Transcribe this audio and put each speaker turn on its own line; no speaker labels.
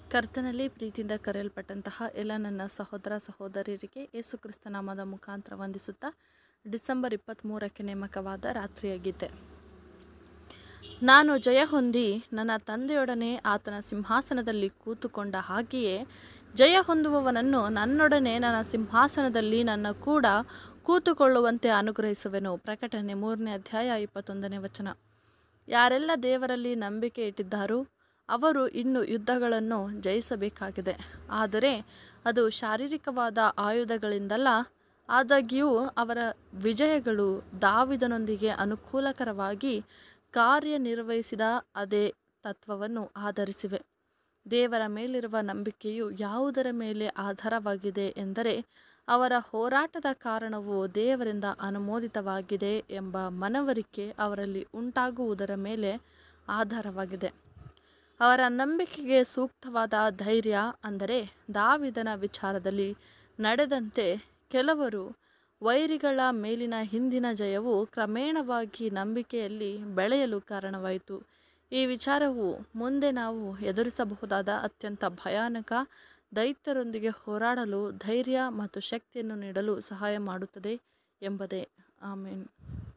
ಕರ್ತನಲ್ಲಿ ಪ್ರೀತಿಯಿಂದ ಕರೆಯಲ್ಪಟ್ಟಂತಹ ಎಲ್ಲ ನನ್ನ ಸಹೋದರ ಸಹೋದರಿಯರಿಗೆ ಯೇಸು ಕ್ರಿಸ್ತ ನಾಮದ ಮುಖಾಂತರ ವಂದಿಸುತ್ತಾ ಡಿಸೆಂಬರ್ ಇಪ್ಪತ್ತ್ಮೂರಕ್ಕೆ ನೇಮಕವಾದ ರಾತ್ರಿಯ ಗೀತೆ ನಾನು ಜಯ ಹೊಂದಿ ನನ್ನ ತಂದೆಯೊಡನೆ ಆತನ ಸಿಂಹಾಸನದಲ್ಲಿ ಕೂತುಕೊಂಡ ಹಾಗೆಯೇ ಜಯ ಹೊಂದುವವನನ್ನು ನನ್ನೊಡನೆ ನನ್ನ ಸಿಂಹಾಸನದಲ್ಲಿ ನನ್ನ ಕೂಡ ಕೂತುಕೊಳ್ಳುವಂತೆ ಅನುಗ್ರಹಿಸುವೆನು ಪ್ರಕಟಣೆ ಮೂರನೇ ಅಧ್ಯಾಯ ಇಪ್ಪತ್ತೊಂದನೇ ವಚನ ಯಾರೆಲ್ಲ ದೇವರಲ್ಲಿ ನಂಬಿಕೆ ಇಟ್ಟಿದ್ದಾರೋ ಅವರು ಇನ್ನು ಯುದ್ಧಗಳನ್ನು ಜಯಿಸಬೇಕಾಗಿದೆ ಆದರೆ ಅದು ಶಾರೀರಿಕವಾದ ಆಯುಧಗಳಿಂದಲ್ಲ ಆದಾಗ್ಯೂ ಅವರ ವಿಜಯಗಳು ದಾವಿದನೊಂದಿಗೆ ಅನುಕೂಲಕರವಾಗಿ ಕಾರ್ಯನಿರ್ವಹಿಸಿದ ಅದೇ ತತ್ವವನ್ನು ಆಧರಿಸಿವೆ ದೇವರ ಮೇಲಿರುವ ನಂಬಿಕೆಯು ಯಾವುದರ ಮೇಲೆ ಆಧಾರವಾಗಿದೆ ಎಂದರೆ ಅವರ ಹೋರಾಟದ ಕಾರಣವು ದೇವರಿಂದ ಅನುಮೋದಿತವಾಗಿದೆ ಎಂಬ ಮನವರಿಕೆ ಅವರಲ್ಲಿ ಉಂಟಾಗುವುದರ ಮೇಲೆ ಆಧಾರವಾಗಿದೆ ಅವರ ನಂಬಿಕೆಗೆ ಸೂಕ್ತವಾದ ಧೈರ್ಯ ಅಂದರೆ ದಾವಿದನ ವಿಚಾರದಲ್ಲಿ ನಡೆದಂತೆ ಕೆಲವರು ವೈರಿಗಳ ಮೇಲಿನ ಹಿಂದಿನ ಜಯವು ಕ್ರಮೇಣವಾಗಿ ನಂಬಿಕೆಯಲ್ಲಿ ಬೆಳೆಯಲು ಕಾರಣವಾಯಿತು ಈ ವಿಚಾರವು ಮುಂದೆ ನಾವು ಎದುರಿಸಬಹುದಾದ ಅತ್ಯಂತ ಭಯಾನಕ ದೈತ್ಯರೊಂದಿಗೆ ಹೋರಾಡಲು ಧೈರ್ಯ ಮತ್ತು ಶಕ್ತಿಯನ್ನು ನೀಡಲು ಸಹಾಯ ಮಾಡುತ್ತದೆ ಎಂಬುದೇ ಆಮೇನ್